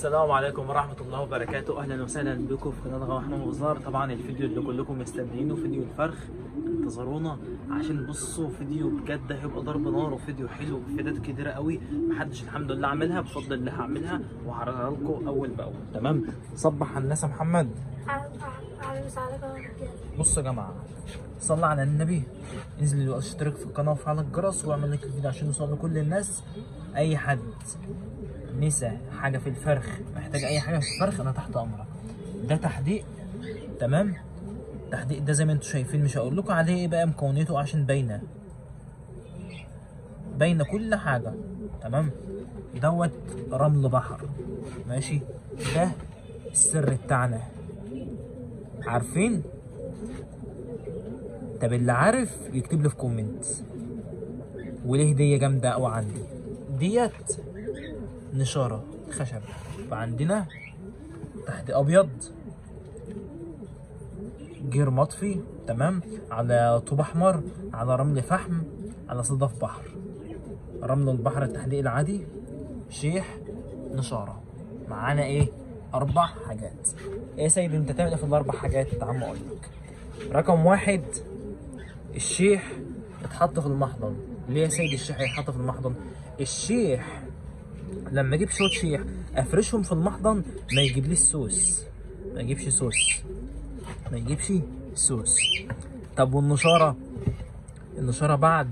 السلام عليكم ورحمة الله وبركاته أهلا وسهلا بكم في قناة غوا محمد وزار طبعا الفيديو اللي كلكم مستنيينه فيديو الفرخ انتظرونا عشان بصوا فيديو بجد هيبقى ضرب نار وفيديو حلو بفيدات كتيرة قوي محدش الحمد لله عاملها بفضل الله هعملها وهعرضها لكم أول بأول تمام صبح على الناس يا محمد على مساعدة بصوا يا جماعة صلى على النبي انزل اشترك في القناة وفعل الجرس واعمل لايك للفيديو عشان يوصل لكل الناس أي حد نسى حاجة في الفرخ محتاج أي حاجة في الفرخ أنا تحت أمرك ده تحديق تمام التحديق ده زي ما انتم شايفين مش هقول لكم عليه ايه بقى مكوناته عشان باينة باينة كل حاجة تمام دوت رمل بحر ماشي ده السر بتاعنا عارفين طب اللي عارف يكتب لي في كومنت وليه هديه جامده قوي عندي ديت نشاره خشب فعندنا تحت ابيض جير مطفي تمام على طوب احمر على رمل فحم على صدف بحر رمل البحر التحديق العادي شيح نشاره معانا ايه اربع حاجات ايه يا سيدي انت تعمل ايه في الاربع حاجات تعال اقول لك رقم واحد الشيح اتحط في المحضن ليه يا سيدي الشيح يتحط في المحضن الشيح لما اجيب شويه شيح افرشهم في المحضن ما يجيبليش سوس ما يجيبش سوس ما يجيبش سوس طب والنشاره النشاره بعد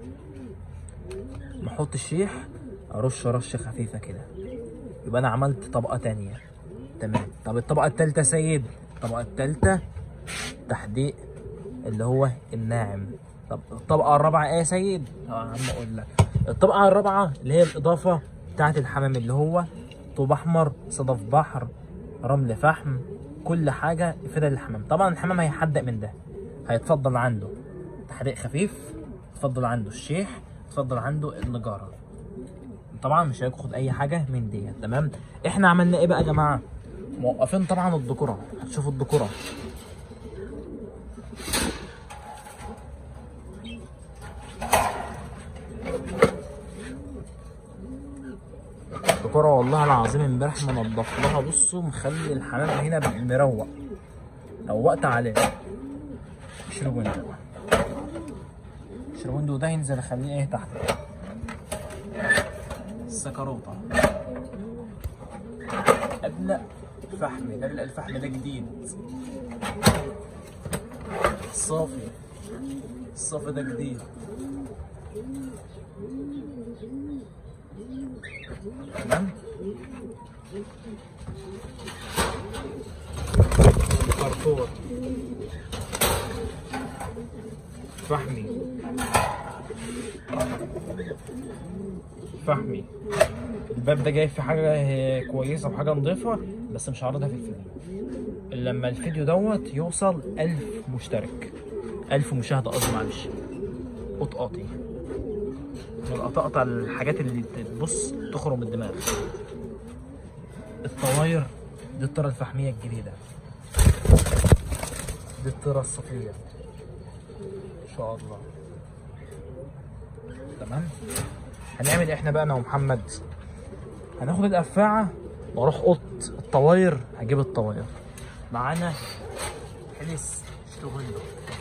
ما احط الشيح ارش رشه خفيفه كده يبقى انا عملت طبقه تانية تمام طب الطبقه التالتة يا سيد الطبقه التالتة تحديق اللي هو الناعم طب الطبقه الرابعه ايه يا سيد اه يا عم اقول لك الطبقه الرابعه اللي هي الاضافه بتاعه الحمام اللي هو طوب احمر صدف بحر رمل فحم كل حاجه افاده للحمام طبعا الحمام هيحدق من ده هيتفضل عنده تحديق خفيف يتفضل عنده الشيح يتفضل عنده النجاره طبعا مش هياخد اي حاجه من دي تمام احنا عملنا ايه بقى يا جماعه موقفين طبعا الذكوره هتشوفوا الذكوره الذكوره والله العظيم امبارح منضف لها بصوا مخلي الحمام هنا مروق روقت عليه شربوندو شربوندو ده ينزل اخليه ايه تحت السكروطة أبلق فحم أبلق الفحم ده جديد الصافي الصافي ده جديد تمام فرفور فحمي فحمي الباب ده جاي في حاجه كويسه وحاجه نضيفه بس مش هعرضها في الفيديو إلا لما الفيديو دوت يوصل ألف مشترك ألف مشاهدة قصدي معلش قطقاطي من القطاقطة الحاجات اللي تبص تخرم الدماغ الطواير دي الطرة الفحمية الجديدة دي الطرة الصفية إن شاء الله تمام هنعمل احنا بقى انا ومحمد هناخد القفاعه واروح اوضه الطواير هجيب الطواير معانا حلس شتوغندو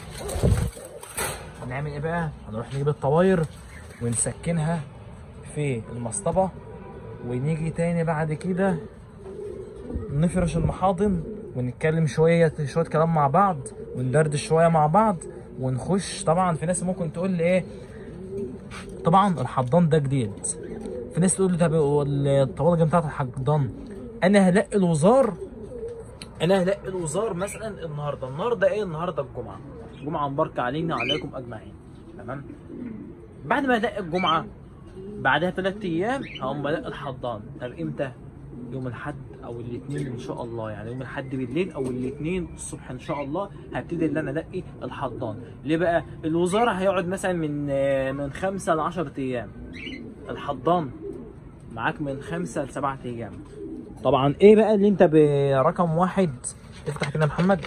هنعمل ايه بقى هنروح نجيب الطواير ونسكنها في المصطبه ونيجي تاني بعد كده نفرش المحاضن ونتكلم شويه شويه كلام مع بعض وندردش شويه مع بعض ونخش طبعا في ناس ممكن تقول لي ايه طبعا الحضان ده جديد في ناس تقول لي طب الطوالج بتاعت الحضان انا هلاقي الوزار انا هلاقي الوزار مثلا النهارده النهارده ايه النهارده الجمعه الجمعه مباركه علينا وعليكم اجمعين تمام بعد ما الاقي الجمعه بعدها ثلاث ايام هقوم الاقي الحضان طب امتى يوم الاحد او الاثنين ان شاء الله يعني يوم الاحد بالليل او الاثنين الصبح ان شاء الله هبتدي ان انا الاقي الحضان ليه بقى الوزاره هيقعد مثلا من من خمسة ل 10 ايام الحضان معاك من خمسة لسبعة ايام طبعا ايه بقى اللي انت برقم واحد افتح كده يا محمد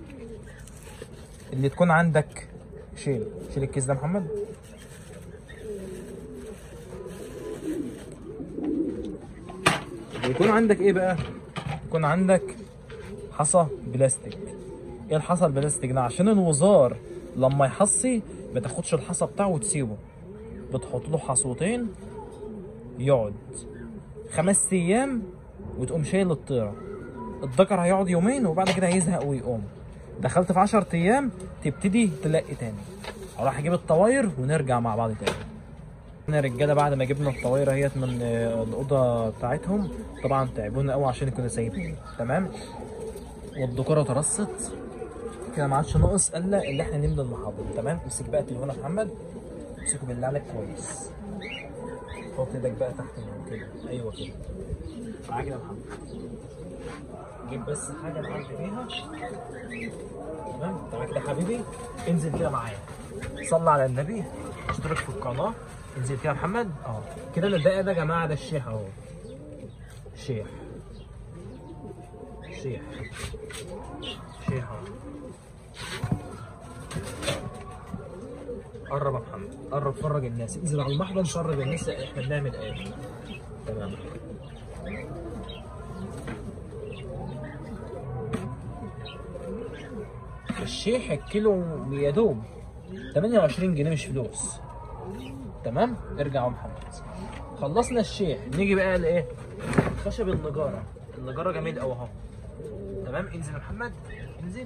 اللي تكون عندك شيل شيل الكيس ده يا محمد ويكون عندك ايه بقى يكون عندك حصى بلاستيك ايه الحصى البلاستيك ده عشان الوزار لما يحصي ما تاخدش الحصى بتاعه وتسيبه بتحط له حصوتين يقعد خمس ايام وتقوم شايل الطيره الذكر هيقعد يومين وبعد كده هيزهق ويقوم دخلت في 10 ايام تبتدي تلاقي تاني اروح اجيب الطواير ونرجع مع بعض تاني احنا رجاله بعد ما جبنا الطواير اهيت من آه، الاوضه بتاعتهم طبعا تعبونا قوي عشان كنا سايبين تمام والدكوره ترصت كده ما عادش ناقص الا اللي احنا نملى المحاضر تمام امسك بقى التليفون يا محمد امسكه بالله عليك كويس حط ايدك بقى تحت من كده ايوه كده معاك كده يا محمد جيب بس حاجه نعدي بيها تمام تعالى كده يا حبيبي انزل كده معايا صلى على النبي اشترك في القناه انزل كده يا محمد اه كده اللي ده ده يا جماعه ده الشيخ اهو شيخ شيخ شيخ اهو قرب يا محمد قرب فرج الناس انزل على المحضن فرج الناس احنا بنعمل ايه تمام الشيح الكيلو يا دوب 28 جنيه مش فلوس تمام ارجع يا محمد خلصنا الشيح نيجي بقى لايه خشب النجاره النجاره جميل قوي اهو تمام انزل يا محمد انزل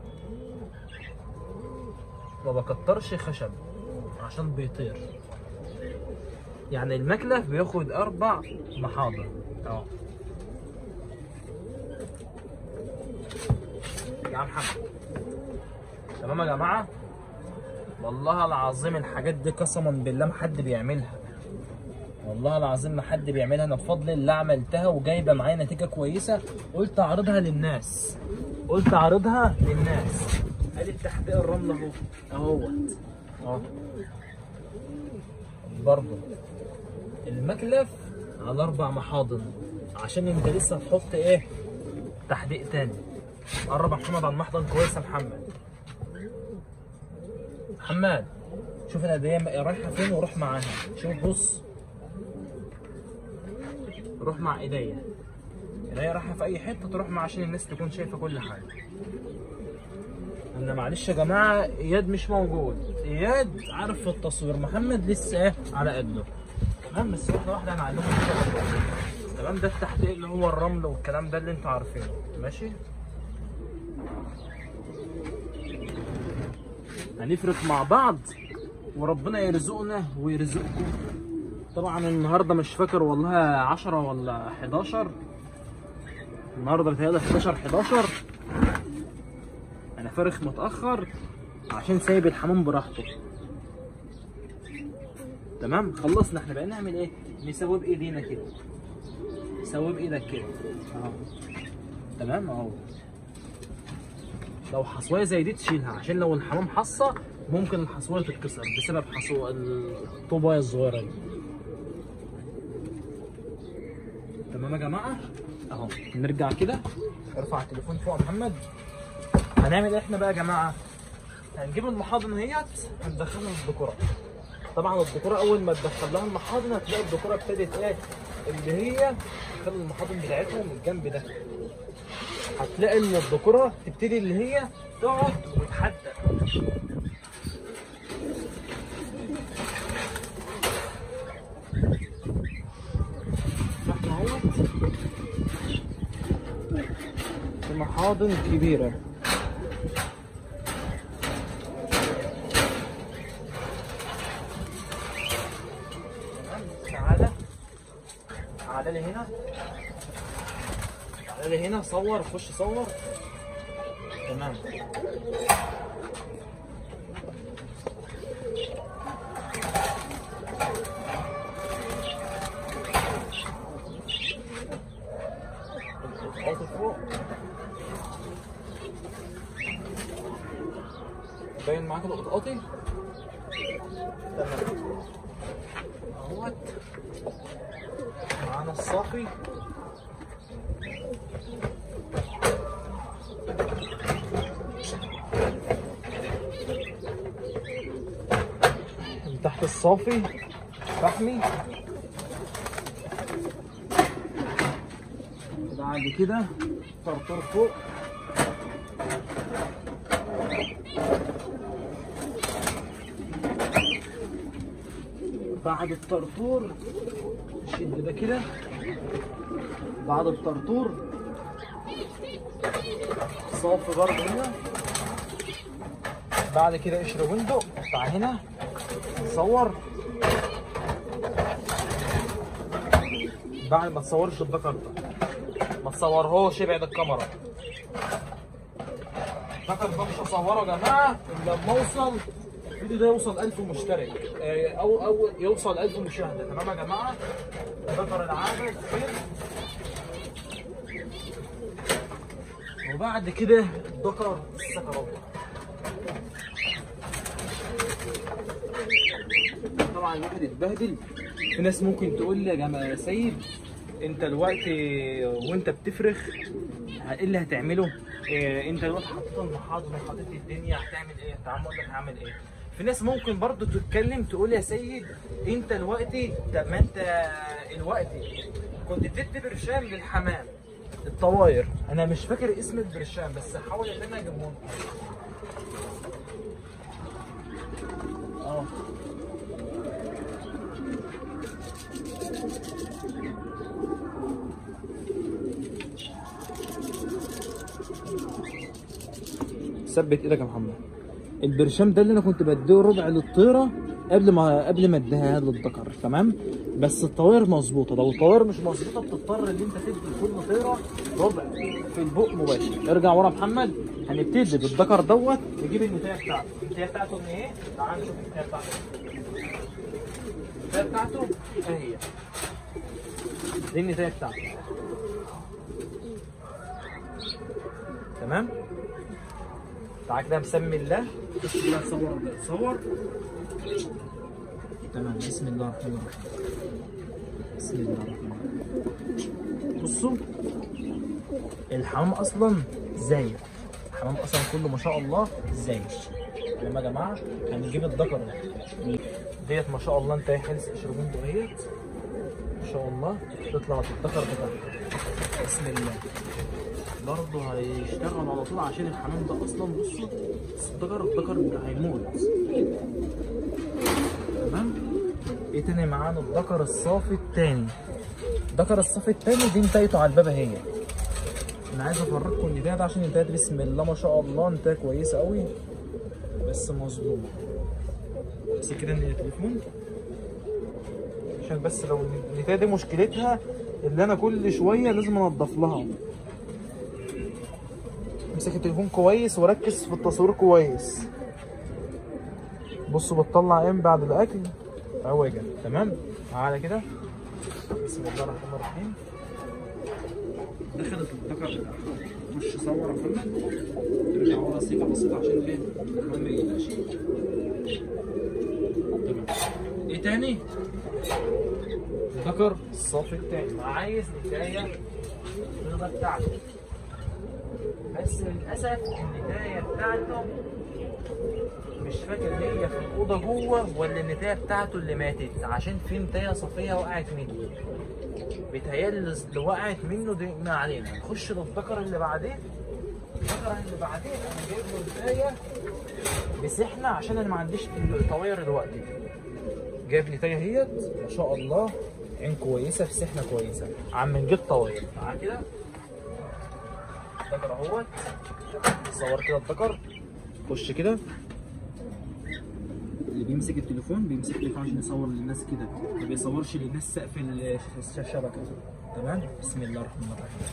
ما بكترش خشب عشان بيطير يعني المكلف بياخد اربع محاضر اهو يا عم محمد تمام يا جماعه والله العظيم الحاجات دي قسما بالله ما حد بيعملها والله العظيم ما حد بيعملها انا بفضل الله عملتها وجايبه معايا نتيجه كويسه قلت اعرضها للناس قلت اعرضها للناس ادي التحديق الرمل اهو اهوت اهو برضه المكلف على اربع محاضن عشان انت لسه هتحط ايه تحديق تاني قرب يا محمد على المحضن كويس يا محمد محمد شوف الهديه رايحه فين وروح معاها شوف بص روح مع ايديا ايديا رايحه في اي حته تروح مع عشان الناس تكون شايفه كل حاجه انا معلش يا جماعه اياد مش موجود اياد عارف في التصوير محمد لسه ايه على قده تمام بس واحده واحده هنعلمكم كده. تمام ده التحقيق اللي هو الرمل والكلام ده اللي انتوا عارفينه ماشي هنفرق مع بعض وربنا يرزقنا ويرزقكم طبعا النهارده مش فاكر والله 10 ولا 11 النهارده بتهيألي 11 11 انا فارخ متاخر عشان سايب الحمام براحته تمام خلصنا احنا بقى نعمل ايه نسوي بايدينا كده سوي بايدك كده اهو تمام اهو لو حصويه زي دي تشيلها عشان لو الحمام حصه ممكن الحصويه تتكسر بسبب حصو الطوبايه الصغيره دي تمام يا جماعه اهو نرجع كده ارفع التليفون فوق يا محمد هنعمل ايه احنا بقى يا جماعه هنجيب المحاضن اهيت هندخلها الديكوره طبعا الديكوره اول ما تدخل لها المحاضن هتلاقي الديكوره ابتدت ايه اللي هي تخلي المحاضن بتاعتهم الجنب ده هتلاقي ان الديكوره تبتدي اللي هي تقعد وتحدق احنا اهوت في محاضن كبيره تعالى تعالى لي هنا تعالى لي هنا صور خش صور تمام الخط فوق باين معاك القطقاطي تمام اهوت معانا الصافي من تحت الصافي فحمي بعد كده طرطور فوق بعد الطرطور شد ده كده بعد الطرطور صافي برضه هنا بعد كده قشر بندق بتاع هنا نصور بعد ما تصورش الدكر ده ما تصورهوش ابعد الكاميرا الدكر ده مش هصوره يا جماعه إلا لما اوصل الفيديو ده يوصل 1000 مشترك آه، او او يوصل 1000 مشاهده تمام يا جماعه ذكر العابد فين وبعد كده ذكر السكرات طبعا الواحد اتبهدل في ناس ممكن تقول لي يا جماعه يا سيد انت دلوقتي وانت بتفرخ ايه اللي هتعمله؟ إيه انت دلوقتي حطيت المحاضر وحطيت الدنيا هتعمل ايه؟ تعال اقول لك هعمل ايه؟ في ناس ممكن برضو تتكلم تقول يا سيد انت دلوقتي طب ما انت دلوقتي كنت بتدي برشام للحمام الطواير انا مش فاكر اسم البرشام بس هحاول ان انا اجيبه لكم. اه ثبت ايدك يا محمد البرشام ده اللي انا كنت بديه ربع للطيره قبل ما قبل ما اديها للذكر تمام بس الطوائر مظبوطه لو الطوائر مش مظبوطه بتضطر ان انت تدي لكل طيره ربع في البق مباشر ارجع ورا محمد هنبتدي بالذكر دوت نجيب النتايه بتاعته النتايه بتاعته ان ايه تعال نشوف النتايه بتاعته النتايه بتاعته ايه هي دي النتايه بتاعته تمام تعالى كده مسمي الله بص كده صور صور تمام بسم الله الرحمن الرحيم بسم الله الرحمن الرحيم بصوا الحمام اصلا زايد الحمام اصلا كله ما شاء الله زايد تمام يا جماعه هنجيب الذكر ديت ما شاء الله انت حلس اشربون دهيت ما شاء الله تطلع الذكر بتاعها بسم الله برضه هيشتغل على طول عشان الحمام ده اصلا بصوا الذكر الذكر ده هيموت تمام ايه تاني معانا الذكر الصافي التاني الذكر الصافي التاني دي نتايته على الباب اهي انا عايز افرجكم النتايه ده عشان النتايه دي بسم الله ما شاء الله نتايه كويسه قوي بس مظلومه بس كده ان التليفون عشان بس لو النتايه دي مشكلتها اللي انا كل شويه لازم انضف لها امسك التليفون كويس وركز في التصوير كويس بصوا بتطلع ايه بعد الاكل عوجه تمام على كده بسم الله الرحمن الرحيم دخلت الذكر بتاعها خش صور يا محمد ترجع ورا سيكه بسيطه عشان ايه الحمام ما يقلقش تمام ايه تاني الذكر الصافي التاني عايز نتايه البيضه بتاعته بس للاسف النتايه بتاعته مش فاكر هي في الاوضه جوه ولا النتايه بتاعته اللي ماتت عشان في نتايه صفيه وقعت منه بيتهيألي اللي وقعت منه دي ما علينا نخش للذكر اللي بعدين الذكر اللي بعدين انا جايب له نتايه بسحنه عشان انا ما عنديش طواير دلوقتي جايب نتايه اهيت ما شاء الله عين كويسه في سحنه كويسه عم نجيب طواير معاه كده الذكر اهوت صور كده الذكر خش كده اللي بيمسك التليفون بيمسك التليفون عشان يصور للناس كده ما بيصورش للناس سقف ال- الشبكه تمام بسم الله الرحمن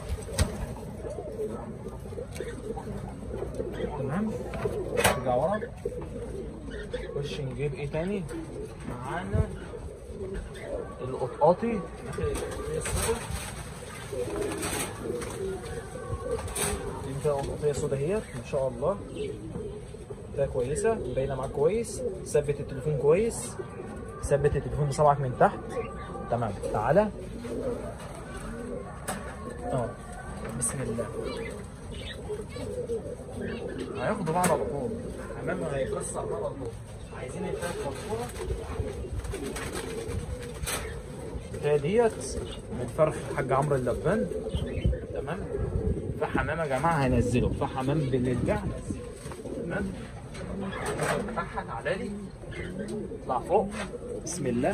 الرحيم تمام نرجع ورا خش نجيب ايه تاني معانا القطقاطي دي بتاع قطقاطية سودا اهيت ما شاء الله ده كويسة باينة معاك كويس ثبت التليفون كويس ثبت التليفون بصبعك من تحت تمام تعالى اه بسم الله هياخدوا بعض على طول امام هيكسر بعض على طول عايزين التلات مقصورة البداية ديت من فرخ الحاج عمرو اللبان تمام تمام في حمام يا جماعه هنزله في حمام بالنرجع هنزله تمام بتاعها تعالى لي اطلع فوق بسم الله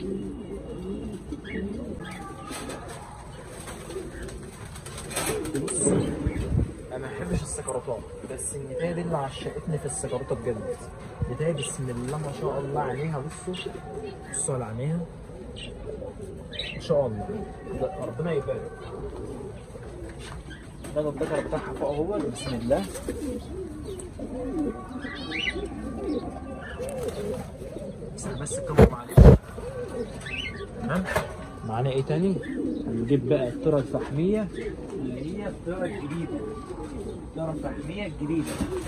بص انا ما بحبش السكرتات بس النتايه دي اللي عشقتني في السكرته بجد نتايه بسم الله ما شاء الله عليها بصوا بصوا على عينيها ما شاء الله ده ربنا يبارك ده الذكر بتاعها فوق اهو بسم الله بس أنا بس الكاميرا معلش تمام معانا ايه تاني؟ هنجيب بقى الترى الفحمية اللي هي الترى الجديدة الترى الفحمية الجديدة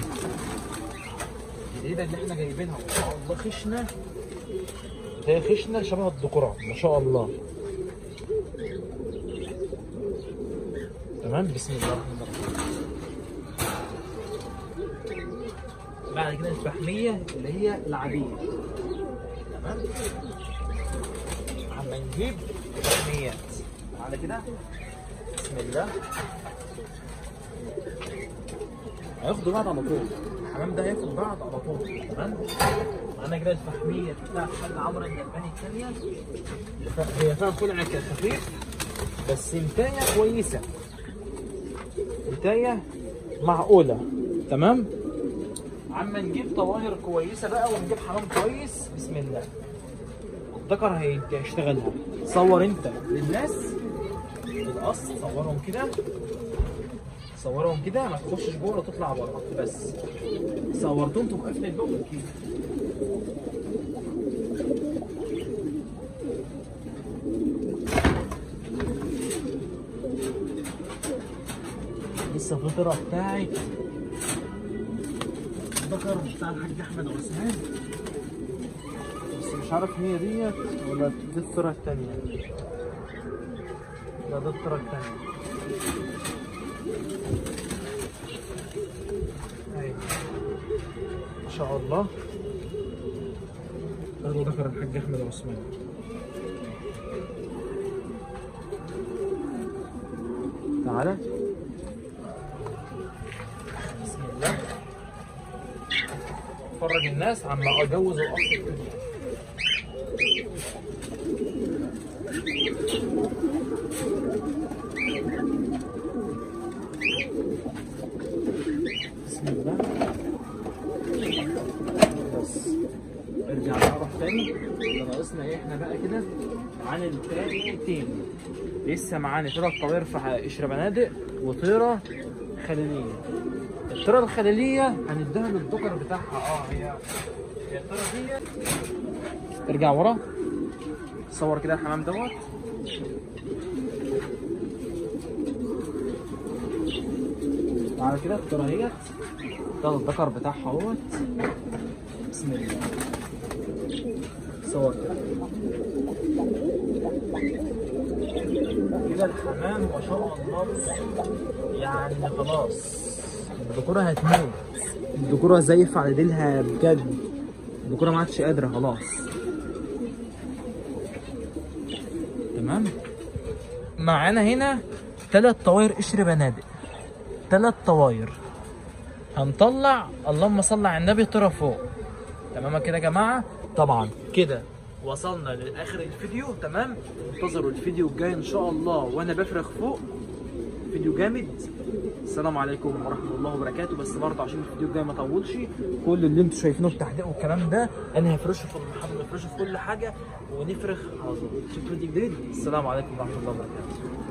الجديدة اللي احنا جايبينها ما شاء الله خشنة هي خشنة شبه الذكورة ما شاء الله تمام بسم الله الرحمن الرحيم بعد كده الفحمية اللي هي العادية تمام عم نجيب فحميات على كده بسم الله هياخدوا بعض على طول الحمام ده هياخد بعض على طول تمام معانا كده الفحمية بتاعت حاج عمرو الجرباني الثانية هي فيها خلع خفيف بس انتايه كويسة انتايه معقولة تمام عم نجيب طواهر كويسة بقى ونجيب حمام كويس بسم الله الذكر هي- هيشتغلها صور انت للناس القص صورهم كده صورهم كده ما تخشش جوه وتطلع بره بس صورتهم تبقى قافل الباب كده لسه الفطرة بتاعي الذكر بتاع الحاج احمد عثمان بس مش عارف هي ديت ولا دي الطرة التانية لا ده الطرة التانية أيوة. ما شاء الله هذا ذكر الحاج احمد عثمان تعالى بسم الله فرج الناس عما اجوز الاصل الدنيا بسم الله بس ارجع نعرف تاني اللي ناقصنا ايه احنا بقى كده عن التاني تاني لسه معانا طيرة طوير في قشر بنادق وطيرة خليلية الطيرة الخليلية هنديها للذكر بتاعها اه هي هي الطيرة دي ارجع ورا صور كده الحمام دوت تعالى كده الطيرة اهيت ده الذكر بتاعها اهوت بسم الله صور كده كده الحمام ما شاء الله بص، يعني خلاص الذكورة هتموت الذكورة زيف على ديلها بجد الذكورة ما عادش قادرة خلاص تمام معانا هنا تلات طواير قشر بنادق تلات طواير هنطلع اللهم صل على النبي طرف فوق تمام كده يا جماعه طبعا كده وصلنا لاخر الفيديو تمام انتظروا الفيديو الجاي ان شاء الله وانا بفرخ فوق فيديو جامد السلام عليكم ورحمه الله وبركاته بس برضه عشان الفيديو الجاي ما طولش كل اللي انتم شايفينه التحديق والكلام ده انا هفرشه في المحاضره هفرشه في كل حاجه ونفرخ على طول شوف فيديو جديد السلام عليكم ورحمه الله وبركاته